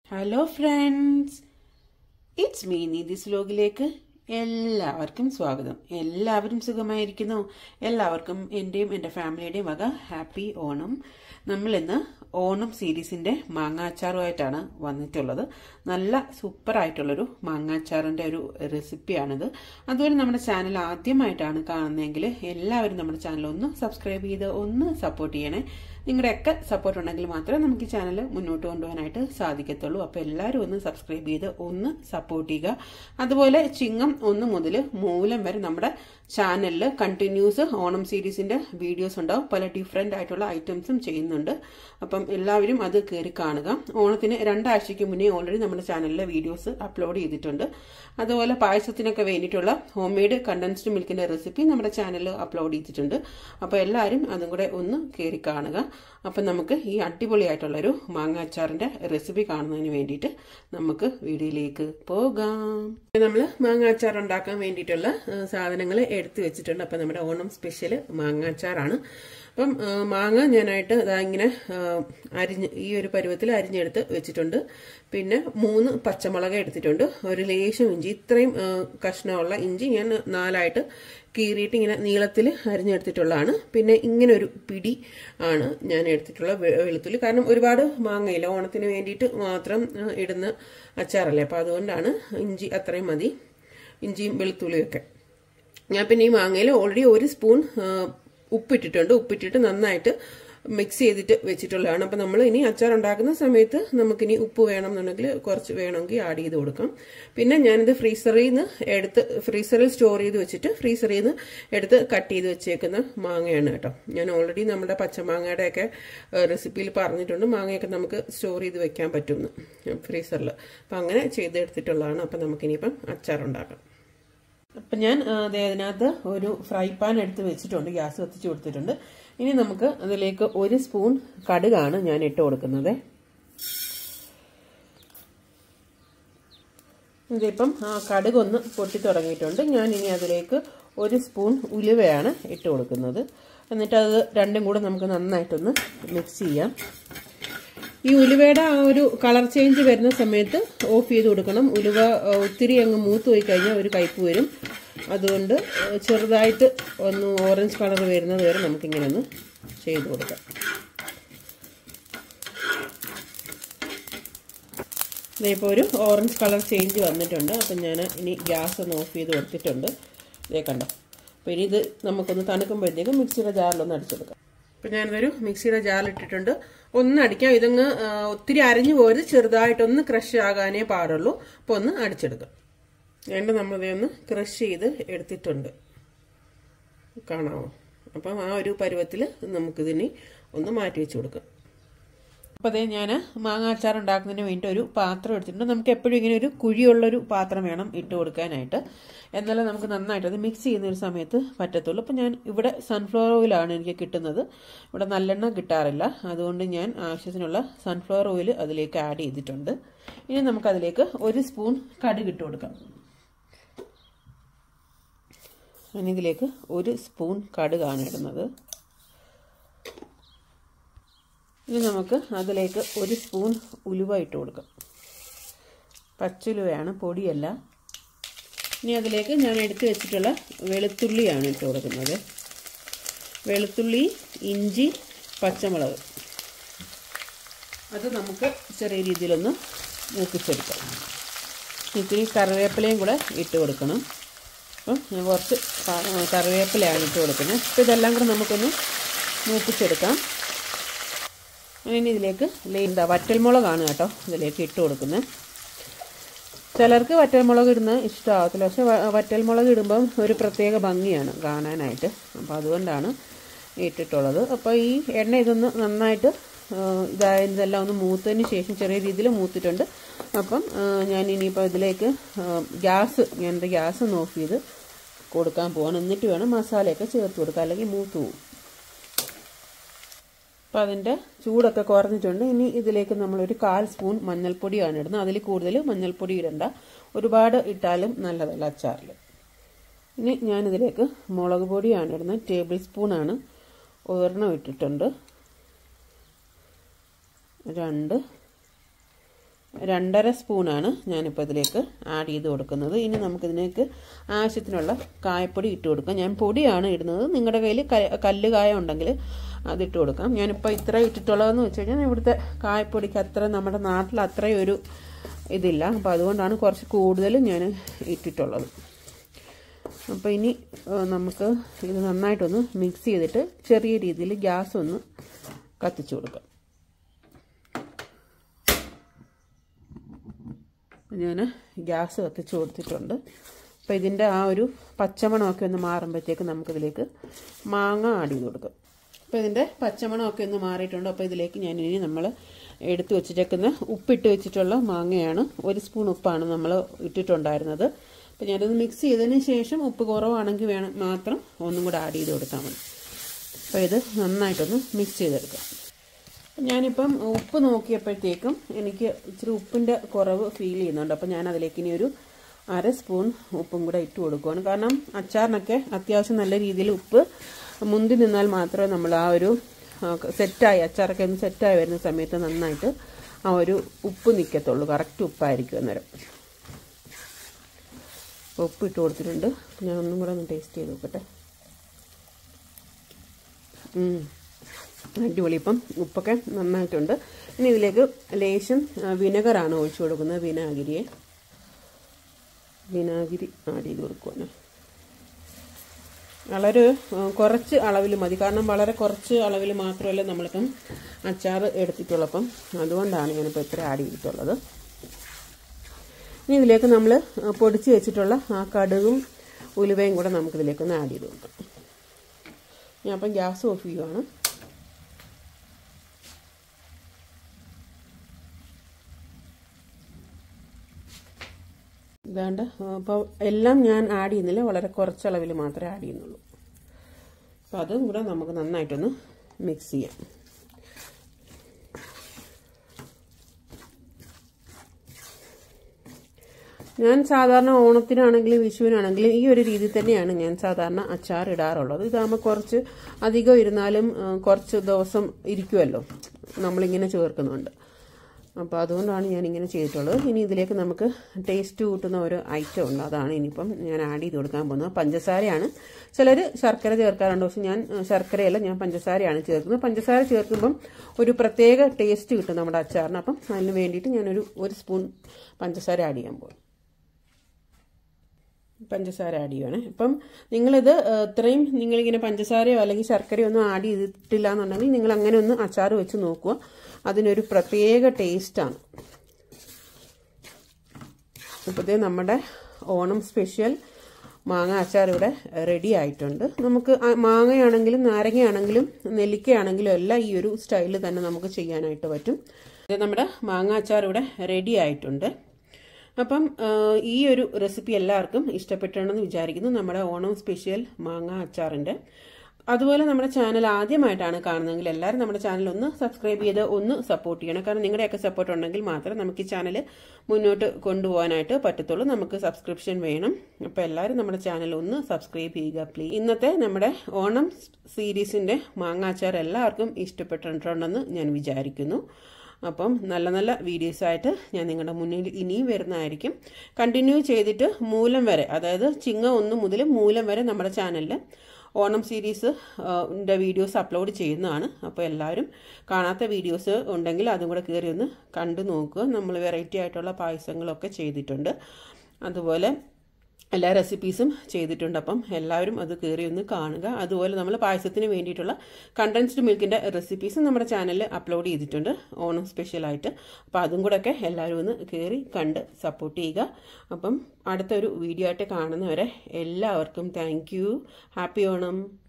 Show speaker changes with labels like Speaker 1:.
Speaker 1: hello friends it's me Nidhi's വ്ലോഗിലേക്ക് എല്ലാവർക്കും സ്വാഗതം എല്ലാവരും സുഖമായിരിക്കുന്നു എല്ലാവർക്കും എൻ്റെയും എൻ്റെ ഫാമിലിയുടെയും വക ഹാപ്പി ഓണം നമ്മൾ ഇന്ന് ഓണം സീരീസിൻ്റെ മാങ്ങാച്ചാറുമായിട്ടാണ് വന്നിട്ടുള്ളത് നല്ല സൂപ്പറായിട്ടുള്ളൊരു മാങ്ങാച്ചാറിൻ്റെ ഒരു റെസിപ്പിയാണിത് അതുപോലെ നമ്മുടെ ചാനൽ ആദ്യമായിട്ടാണ് കാണുന്നതെങ്കിൽ എല്ലാവരും നമ്മുടെ ചാനൽ ഒന്ന് സബ്സ്ക്രൈബ് ചെയ്ത് ഒന്ന് സപ്പോർട്ട് ചെയ്യണേ നിങ്ങളുടെയൊക്കെ സപ്പോർട്ട് ഉണ്ടെങ്കിൽ മാത്രമേ നമുക്ക് ഈ ചാനൽ മുന്നോട്ട് കൊണ്ടുപോകാനായിട്ട് സാധിക്കത്തുള്ളൂ അപ്പോൾ എല്ലാവരും ഒന്ന് സബ്സ്ക്രൈബ് ചെയ്ത് ഒന്ന് സപ്പോർട്ട് ചെയ്യുക അതുപോലെ ചിങ്ങം ഒന്ന് മുതൽ മൂലം വരെ നമ്മുടെ ചാനലിൽ കണ്ടിന്യൂസ് ഓണം സീരീസിൻ്റെ വീഡിയോസ് ഉണ്ടാവും പല ഡിഫറെൻ്റ് ആയിട്ടുള്ള ഐറ്റംസും ചെയ്യുന്നുണ്ട് അപ്പം എല്ലാവരും അത് കയറി കാണുക ഓണത്തിന് രണ്ടാഴ്ചയ്ക്ക് മുന്നേ ഓൾറെഡി നമ്മുടെ ചാനലിൽ വീഡിയോസ് അപ്ലോഡ് ചെയ്തിട്ടുണ്ട് അതുപോലെ പായസത്തിനൊക്കെ വേണ്ടിയിട്ടുള്ള ഹോം മെയ്ഡ് കണ്ടൻസ്ഡ് മിൽക്കിൻ്റെ റെസിപ്പി നമ്മുടെ ചാനലിൽ അപ്ലോഡ് ചെയ്തിട്ടുണ്ട് അപ്പോൾ എല്ലാവരും അതും കൂടെ ഒന്ന് കയറി കാണുക അപ്പം നമുക്ക് ഈ അടിപൊളിയായിട്ടുള്ളൊരു മാങ്ങാച്ചാറിൻ്റെ റെസിപ്പി കാണുന്നതിന് വേണ്ടിയിട്ട് നമുക്ക് വീഡിയോയിലേക്ക് പോകാം നമ്മൾ മാങ്ങാച്ചാർ ഉണ്ടാക്കാൻ വേണ്ടിയിട്ടുള്ള സാധനങ്ങൾ എടുത്തു വെച്ചിട്ടുണ്ട് അപ്പം നമ്മുടെ ഓണം സ്പെഷ്യൽ മാങ്ങാച്ചാറാണ് അപ്പം മാങ്ങ ഞാനായിട്ട് ഇതാ ഇങ്ങനെ അരിഞ്ഞ് ഈ ഒരു പരുവത്തിൽ അരിഞ്ഞെടുത്ത് വെച്ചിട്ടുണ്ട് പിന്നെ മൂന്ന് പച്ചമുളക് എടുത്തിട്ടുണ്ട് ഒരു ലേശം ഇഞ്ചി ഇത്രയും കഷ്ണമുള്ള ഇഞ്ചി ഞാൻ നാലായിട്ട് കീറിയിട്ട് ഇങ്ങനെ നീളത്തിൽ അരിഞ്ഞെടുത്തിട്ടുള്ളതാണ് പിന്നെ ഇങ്ങനെ ഒരു പിടി ആണ് ഞാൻ എടുത്തിട്ടുള്ള വെളുത്തുള്ളി കാരണം ഒരുപാട് മാങ്ങയില്ല ഓണത്തിന് വേണ്ടിയിട്ട് മാത്രം ഇടുന്ന അച്ചാറല്ലേ അപ്പോൾ അതുകൊണ്ടാണ് ഇഞ്ചി അത്രയും മതി ഇഞ്ചിയും വെളുത്തുള്ളിയൊക്കെ ഞാൻ പിന്നെ ഈ മാങ്ങയിൽ ഓൾറെഡി ഒരു സ്പൂൺ ഉപ്പിട്ടിട്ടുണ്ട് ഉപ്പിട്ടിട്ട് നന്നായിട്ട് മിക്സ് ചെയ്തിട്ട് വെച്ചിട്ടുള്ളതാണ് അപ്പം നമ്മൾ ഇനി അച്ചാർ ഉണ്ടാക്കുന്ന സമയത്ത് നമുക്കിനി ഉപ്പ് വേണം എന്നുണ്ടെങ്കിൽ കുറച്ച് വേണമെങ്കിൽ ആഡ് ചെയ്ത് കൊടുക്കാം പിന്നെ ഞാനിത് ഫ്രീസറിൽ നിന്ന് എടുത്ത് ഫ്രീസറിൽ സ്റ്റോർ ചെയ്ത് വെച്ചിട്ട് ഫ്രീസറിൽ നിന്ന് എടുത്ത് കട്ട് ചെയ്ത് വെച്ചേക്കുന്ന മാങ്ങയാണ് കേട്ടോ ഞാൻ ഓൾറെഡി നമ്മുടെ പച്ചമാങ്ങയുടെ ഒക്കെ റെസിപ്പിയിൽ പറഞ്ഞിട്ടുണ്ട് മാങ്ങയൊക്കെ നമുക്ക് സ്റ്റോർ ചെയ്ത് വെക്കാൻ പറ്റുമെന്ന് ഫ്രീസറിൽ അപ്പം അങ്ങനെ ചെയ്തെടുത്തിട്ടുള്ളതാണ് അപ്പം നമുക്കിനിയിപ്പം അച്ചാർ ഉണ്ടാക്കാം അപ്പം ഞാൻ അതിനകത്ത് ഒരു ഫ്രൈ പാൻ എടുത്ത് വെച്ചിട്ടുണ്ട് ഗ്യാസ് കത്തിച്ച് കൊടുത്തിട്ടുണ്ട് ഇനി നമുക്ക് അതിലേക്ക് ഒരു സ്പൂൺ കടുകാണ് ഞാൻ ഇട്ട് കൊടുക്കുന്നത് ഇതിപ്പം ആ കടുകൊന്ന് പൊട്ടി തുടങ്ങിയിട്ടുണ്ട് ഞാൻ ഇനി അതിലേക്ക് ഒരു സ്പൂൺ ഉലുവയാണ് ഇട്ട് കൊടുക്കുന്നത് എന്നിട്ട് അത് രണ്ടും കൂടെ നമുക്ക് നന്നായിട്ടൊന്ന് മിക്സ് ചെയ്യാം ഈ ഉലുവയുടെ ആ ഒരു കളർ ചേഞ്ച് വരുന്ന സമയത്ത് ഓഫ് ചെയ്ത് കൊടുക്കണം ഉലുവ ഒത്തിരി അങ്ങ് മൂത്ത് പോയി കഴിഞ്ഞാൽ ഒരു കയ്പ് വരും അതുകൊണ്ട് ചെറുതായിട്ട് ഒന്ന് ഓറഞ്ച് കളർ വരുന്നത് വരെ നമുക്കിങ്ങനെ ഒന്ന് ചെയ്ത് കൊടുക്കാം ഇപ്പോൾ ഒരു ഓറഞ്ച് കളർ ചേഞ്ച് വന്നിട്ടുണ്ട് അപ്പം ഞാൻ ഇനി ഗ്യാസ് ഒന്ന് ഓഫ് ചെയ്ത് കൊടുത്തിട്ടുണ്ട് ഇതേ കണ്ടോ അപ്പോൾ ഇനി ഇത് നമുക്കൊന്ന് തണുക്കുമ്പോഴത്തേക്കും മിക്സിയുടെ ജാറിലൊന്ന് അടിച്ചെടുക്കാം അപ്പം ഞാനിതൊരു മിക്സിയുടെ ജാറിലിട്ടിട്ടുണ്ട് ഒന്ന് അടിക്കാം ഇതങ്ങ് ഒത്തിരി അരിഞ്ഞു പോയത് ചെറുതായിട്ടൊന്ന് ക്രഷ് ആകാനേ പാടുള്ളൂ അപ്പോൾ ഒന്ന് അടിച്ചെടുക്കാം രണ്ട് നമ്മളിതേ ഒന്ന് ക്രഷ് ചെയ്ത് എടുത്തിട്ടുണ്ട് കാണാമോ അപ്പം ആ ഒരു പരുവത്തിൽ നമുക്കിതിനി ഒന്ന് മാറ്റി വെച്ച് കൊടുക്കാം അപ്പോൾ അതേ ഞാൻ മാങ്ങാച്ചാർ ഉണ്ടാക്കുന്നതിന് വേണ്ടി ഒരു പാത്രം എടുത്തിട്ടുണ്ട് നമുക്ക് എപ്പോഴും ഇങ്ങനെ ഒരു കുഴിയുള്ളൊരു പാത്രം വേണം ഇട്ട് കൊടുക്കാനായിട്ട് എന്നാലേ നമുക്ക് നന്നായിട്ട് അത് മിക്സ് ചെയ്യുന്ന ഒരു സമയത്ത് പറ്റത്തുള്ളൂ അപ്പോൾ ഞാൻ ഇവിടെ സൺഫ്ലവർ ഓയിലാണ് എനിക്ക് കിട്ടുന്നത് ഇവിടെ നല്ലെണ്ണ കിട്ടാറില്ല അതുകൊണ്ട് ഞാൻ ആവശ്യത്തിനുള്ള സൺഫ്ലവർ ഓയിൽ അതിലേക്ക് ആഡ് ചെയ്തിട്ടുണ്ട് ഇനി നമുക്കതിലേക്ക് ഒരു സ്പൂൺ കടുക് ഇട്ട് കൊടുക്കാം ഇനി ഇതിലേക്ക് ഒരു സ്പൂൺ കടുകാണ് ഇടുന്നത് ഇനി നമുക്ക് അതിലേക്ക് ഒരു സ്പൂൺ ഉലുവ ഇട്ട് കൊടുക്കാം പച്ചുലുവയാണ് പൊടിയല്ല ഇനി അതിലേക്ക് ഞാൻ എടുത്തു വെച്ചിട്ടുള്ള വെളുത്തുള്ളിയാണ് ഇട്ട് കൊടുക്കുന്നത് വെളുത്തുള്ളി ഇഞ്ചി പച്ചമുളക് അത് നമുക്ക് ചെറിയ രീതിയിലൊന്ന് മൂപ്പിച്ചെടുക്കാം ഇത്തിരി കറിവേപ്പിലയും കൂടെ ഇട്ട് കൊടുക്കണം അപ്പം ഞാൻ കുറച്ച് കറിവേപ്പിലയാണ് ഇട്ട് കൊടുക്കുന്നത് അപ്പോൾ ഇതെല്ലാം കൂടെ നമുക്കൊന്ന് മൂപ്പിച്ചെടുക്കാം ഇനി ഇതിലേക്ക് എന്താ വറ്റൽമുളകാണ് കേട്ടോ ഇതിലേക്ക് ഇട്ട് കൊടുക്കുന്നത് ചിലർക്ക് വറ്റൽമുളക് ഇടുന്നത് ഇഷ്ടമാകത്തില്ല പക്ഷെ വറ്റൽമുളക് ഇടുമ്പം ഒരു പ്രത്യേക ഭംഗിയാണ് കാണാനായിട്ട് അപ്പോൾ അതുകൊണ്ടാണ് ഇട്ടിട്ടുള്ളത് അപ്പോൾ ഈ എണ്ണ ഇതൊന്ന് നന്നായിട്ട് ഇതായതെല്ലാം ഒന്ന് മൂത്തതിന് ശേഷം ചെറിയ രീതിയിൽ മൂത്തിട്ടുണ്ട് അപ്പം ഞാൻ ഇനിയിപ്പോൾ ഇതിലേക്ക് ഗ്യാസ് ഞാൻ എൻ്റെ ഗ്യാസ് ഒന്ന് ഓഫ് ചെയ്ത് കൊടുക്കാൻ പോകണം എന്നിട്ട് വേണം മസാലയൊക്കെ ചേർത്ത് കൊടുക്കുക അല്ലെങ്കിൽ മൂത്ത് പോകും അപ്പോൾ അതിൻ്റെ ചൂടൊക്കെ കുറഞ്ഞിട്ടുണ്ട് ഇനി ഇതിലേക്ക് നമ്മളൊരു കാൽ സ്പൂൺ മഞ്ഞൾപ്പൊടിയാണ് ഇടുന്നത് അതിൽ കൂടുതൽ മഞ്ഞൾപ്പൊടി ഇടണ്ട ഒരുപാട് ഇട്ടാലും നല്ലതല്ല അച്ചാറിൽ ഇനി ഞാനിതിലേക്ക് മുളക് പൊടിയാണ് ഇടുന്നത് ടേബിൾ സ്പൂണാണ് ഒരെണ്ണം ഇട്ടിട്ടുണ്ട് രണ്ട് രണ്ടര സ്പൂണാണ് ഞാനിപ്പോൾ ഇതിലേക്ക് ആഡ് ചെയ്ത് കൊടുക്കുന്നത് ഇനി നമുക്കിതിലേക്ക് ആവശ്യത്തിനുള്ള കായപ്പൊടി ഇട്ട് കൊടുക്കാം ഞാൻ പൊടിയാണ് ഇടുന്നത് നിങ്ങളുടെ കയ്യിൽ കല്ല് കായ ഉണ്ടെങ്കിൽ അതിട്ട് കൊടുക്കാം ഞാനിപ്പോൾ ഇത്ര ഇട്ടിട്ടുള്ളതെന്ന് വെച്ച് കഴിഞ്ഞാൽ ഇവിടുത്തെ കായപ്പൊടിക്ക് അത്ര നമ്മുടെ നാട്ടിൽ അത്രയും ഒരു ഇതില്ല അപ്പോൾ അതുകൊണ്ടാണ് കുറച്ച് കൂടുതൽ ഞാൻ ഇട്ടിട്ടുള്ളത് അപ്പോൾ ഇനി നമുക്ക് ഇത് നന്നായിട്ടൊന്ന് മിക്സ് ചെയ്തിട്ട് ചെറിയ രീതിയിൽ ഗ്യാസ് ഒന്ന് കത്തിച്ചു കൊടുക്കാം ഞാൻ ഗ്യാസ് കത്തിച്ച് കൊടുത്തിട്ടുണ്ട് അപ്പോൾ ഇതിൻ്റെ ആ ഒരു പച്ചമണമൊക്കെ ഒന്ന് മാറുമ്പോഴത്തേക്ക് നമുക്കിതിലേക്ക് മാങ്ങ ആഡ് ചെയ്ത് കൊടുക്കാം അപ്പോൾ ഇതിൻ്റെ പച്ചമണമൊക്കെ ഒന്ന് മാറിയിട്ടുണ്ട് അപ്പോൾ ഇതിലേക്ക് ഞാൻ ഇനി നമ്മൾ എടുത്ത് വെച്ചിട്ടേക്കുന്ന ഉപ്പിട്ട് വെച്ചിട്ടുള്ള മാങ്ങയാണ് ഒരു സ്പൂൺ ഉപ്പാണ് നമ്മൾ ഇട്ടിട്ടുണ്ടായിരുന്നത് അപ്പോൾ ഞാനത് മിക്സ് ചെയ്തതിന് ശേഷം ഉപ്പ് കുറവാണെങ്കിൽ വേണം മാത്രം ഒന്നും കൂടെ ആഡ് ചെയ്ത് കൊടുത്താൽ മതി അപ്പോൾ ഇത് നന്നായിട്ടൊന്ന് മിക്സ് ചെയ്തെടുക്കാം ഞാനിപ്പം ഉപ്പ് നോക്കിയപ്പോഴത്തേക്കും എനിക്ക് ഇച്ചിരി ഉപ്പിൻ്റെ കുറവ് ഫീൽ ചെയ്യുന്നുണ്ട് അപ്പോൾ ഞാൻ അതിലേക്ക് ഇനി ഒരു അര സ്പൂൺ ഉപ്പും കൂടെ ഇട്ട് കൊടുക്കുകയാണ് കാരണം അച്ചാറിനൊക്കെ അത്യാവശ്യം നല്ല രീതിയിൽ ഉപ്പ് മുന്തി നിന്നാൽ മാത്രമേ നമ്മൾ ആ ഒരു സെറ്റായി അച്ചാറൊക്കെ ഒന്ന് സെറ്റായി വരുന്ന സമയത്ത് നന്നായിട്ട് ആ ഒരു ഉപ്പ് നിൽക്കത്തുള്ളൂ കറക്റ്റ് ഉപ്പായിരിക്കും അന്നേരം ഉപ്പ് ഇട്ട് കൊടുത്തിട്ടുണ്ട് ഞാൻ ഒന്നും കൂടെ ഒന്ന് ടേസ്റ്റ് ചെയ്ത് നോക്കട്ടെ അടിപൊളി ഇപ്പം ഉപ്പൊക്കെ നന്നായിട്ടുണ്ട് ഇനി ഇതിലേക്ക് ലേശം വിനെഗറാണ് ഒഴിച്ചു കൊടുക്കുന്നത് വിനാഗിരിയെ വിനാഗിരി ആഡ് ചെയ്ത് കൊടുക്കുവാണ് വളരെ കുറച്ച് അളവിൽ മതി കാരണം വളരെ കുറച്ച് അളവിൽ മാത്രമല്ല നമ്മളിപ്പം അച്ചാർ എടുത്തിട്ടുള്ളപ്പം അതുകൊണ്ടാണ് ഞാനിപ്പോൾ ഇത്ര ആഡ് ചെയ്തിട്ടുള്ളത് ഇനി ഇതിലേക്ക് നമ്മൾ പൊടിച്ച് വെച്ചിട്ടുള്ള ആ കടുകും ഉലുവയും കൂടെ നമുക്കിതിലേക്കൊന്ന് ആഡ് ചെയ്ത് കൊടുക്കാം ഞാൻ അപ്പം ഗ്യാസ് ഓഫ് ചെയ്യുവാണ് ഇതാണ്ട് അപ്പോൾ എല്ലാം ഞാൻ ആഡ് ചെയ്യുന്നില്ല വളരെ കുറച്ച് അളവിൽ മാത്രമേ ആഡ് ചെയ്യുന്നുള്ളൂ അപ്പോൾ അതും കൂടെ നമുക്ക് നന്നായിട്ടൊന്ന് മിക്സ് ചെയ്യാം ഞാൻ സാധാരണ ഓണത്തിനാണെങ്കിലും വിഷുവിനാണെങ്കിലും ഈ ഒരു രീതിയിൽ തന്നെയാണ് ഞാൻ സാധാരണ അച്ചാർ ഇടാറുള്ളത് ഇതാകുമ്പോൾ കുറച്ച് അധികം ഇരുന്നാലും കുറച്ച് ദിവസം ഇരിക്കുമല്ലോ നമ്മളിങ്ങനെ ചേർക്കുന്നുണ്ട് അപ്പോൾ അതുകൊണ്ടാണ് ഞാൻ ഇങ്ങനെ ചെയ്തിട്ടുള്ളത് ഇനി ഇതിലേക്ക് നമുക്ക് ടേസ്റ്റ് കൂട്ടുന്ന ഒരു ഐറ്റം ഉണ്ട് അതാണ് ഇനിയിപ്പം ഞാൻ ആഡ് ചെയ്ത് കൊടുക്കാൻ പോകുന്നത് പഞ്ചസാരയാണ് ചിലർ ശർക്കര ചേർക്കാറുണ്ട് പക്ഷെ ഞാൻ ശർക്കരയല്ല ഞാൻ പഞ്ചസാരയാണ് ചേർക്കുന്നത് പഞ്ചസാര ചേർക്കുമ്പം ഒരു പ്രത്യേക ടേസ്റ്റ് കിട്ടും നമ്മുടെ അച്ചാറിന് അപ്പം അതിന് വേണ്ടിയിട്ട് ഞാനൊരു ഒരു സ്പൂൺ പഞ്ചസാര ആഡ് ചെയ്യാൻ പോകും പഞ്ചസാര ആഡ് ചെയ്യുവാണ് അപ്പം നിങ്ങളിത് ഇത്രയും നിങ്ങളിങ്ങനെ പഞ്ചസാരയോ അല്ലെങ്കിൽ ശർക്കരയോ ഒന്നും ആഡ് ചെയ്തിട്ടില്ല എന്നുണ്ടെങ്കിൽ നിങ്ങൾ അങ്ങനെ ഒന്ന് അച്ചാർ വെച്ച് നോക്കുക അതിനൊരു പ്രത്യേക ടേസ്റ്റാണ് അപ്പോഴത്തേ നമ്മുടെ ഓണം സ്പെഷ്യൽ മാങ്ങ അച്ചാർ ഇവിടെ റെഡി ആയിട്ടുണ്ട് നമുക്ക് മാങ്ങയാണെങ്കിലും നാരങ്ങയാണെങ്കിലും നെല്ലിക്കയാണെങ്കിലും എല്ലാം ഈ ഒരു സ്റ്റൈലിൽ തന്നെ നമുക്ക് ചെയ്യാനായിട്ട് പറ്റും ഇത് നമ്മുടെ മാങ്ങ അച്ചാർ ഇവിടെ റെഡി ആയിട്ടുണ്ട് അപ്പം ഈ ഒരു റെസിപ്പി എല്ലാവർക്കും ഇഷ്ടപ്പെട്ടുണ്ടെന്ന് വിചാരിക്കുന്നു നമ്മുടെ ഓണം സ്പെഷ്യൽ മാങ്ങ അച്ചാറിൻ്റെ അതുപോലെ നമ്മുടെ ചാനൽ ആദ്യമായിട്ടാണ് കാണുന്നതെങ്കിൽ എല്ലാവരും നമ്മുടെ ചാനൽ ഒന്ന് സബ്സ്ക്രൈബ് ചെയ്ത് ഒന്ന് സപ്പോർട്ട് ചെയ്യണം കാരണം നിങ്ങളുടെയൊക്കെ സപ്പോർട്ട് ഉണ്ടെങ്കിൽ മാത്രമേ നമുക്ക് ഈ ചാനൽ മുന്നോട്ട് കൊണ്ടുപോകാനായിട്ട് പറ്റത്തുള്ളൂ നമുക്ക് സബ്സ്ക്രിപ്ഷൻ വേണം അപ്പോൾ എല്ലാവരും നമ്മുടെ ചാനൽ ഒന്ന് സബ്സ്ക്രൈബ് ചെയ്യുക പ്ലീസ് ഇന്നത്തെ നമ്മുടെ ഓണം സീരീസിൻ്റെ മാങ്ങാച്ചാർ എല്ലാവർക്കും ഇഷ്ടപ്പെട്ടിട്ടുണ്ടെന്ന് ഞാൻ വിചാരിക്കുന്നു അപ്പം നല്ല നല്ല വീഡിയോസായിട്ട് ഞാൻ നിങ്ങളുടെ മുന്നിൽ ഇനിയും വരുന്നതായിരിക്കും കണ്ടിന്യൂ ചെയ്തിട്ട് മൂലം വരെ അതായത് ചിങ്ങ ഒന്ന് മുതൽ മൂലം വരെ നമ്മുടെ ചാനലിൽ ഓണം സീരീസ് ൻ്റെ വീഡിയോസ് അപ്ലോഡ് ചെയ്യുന്നതാണ് അപ്പോൾ എല്ലാവരും കാണാത്ത വീഡിയോസ് ഉണ്ടെങ്കിൽ അതും കൂടെ കയറി ഒന്ന് കണ്ടു നോക്കുക നമ്മൾ വെറൈറ്റി ആയിട്ടുള്ള പായസങ്ങളൊക്കെ ചെയ്തിട്ടുണ്ട് അതുപോലെ എല്ലാ റെസിപ്പീസും ചെയ്തിട്ടുണ്ട് അപ്പം എല്ലാവരും അത് കയറി ഒന്ന് കാണുക അതുപോലെ നമ്മൾ പായസത്തിന് വേണ്ടിയിട്ടുള്ള കണ്ടൻസ്ഡ് മിൽക്കിൻ്റെ റെസിപ്പീസും നമ്മുടെ ചാനലിൽ അപ്ലോഡ് ചെയ്തിട്ടുണ്ട് ഓണം സ്പെഷ്യലായിട്ട് അപ്പോൾ അതും കൂടെ ഒക്കെ എല്ലാവരും ഒന്ന് കയറി കണ്ട് സപ്പോർട്ട് ചെയ്യുക അപ്പം അടുത്തൊരു വീഡിയോ ആയിട്ട് കാണുന്നവരെ എല്ലാവർക്കും താങ്ക് ഹാപ്പി ഓണം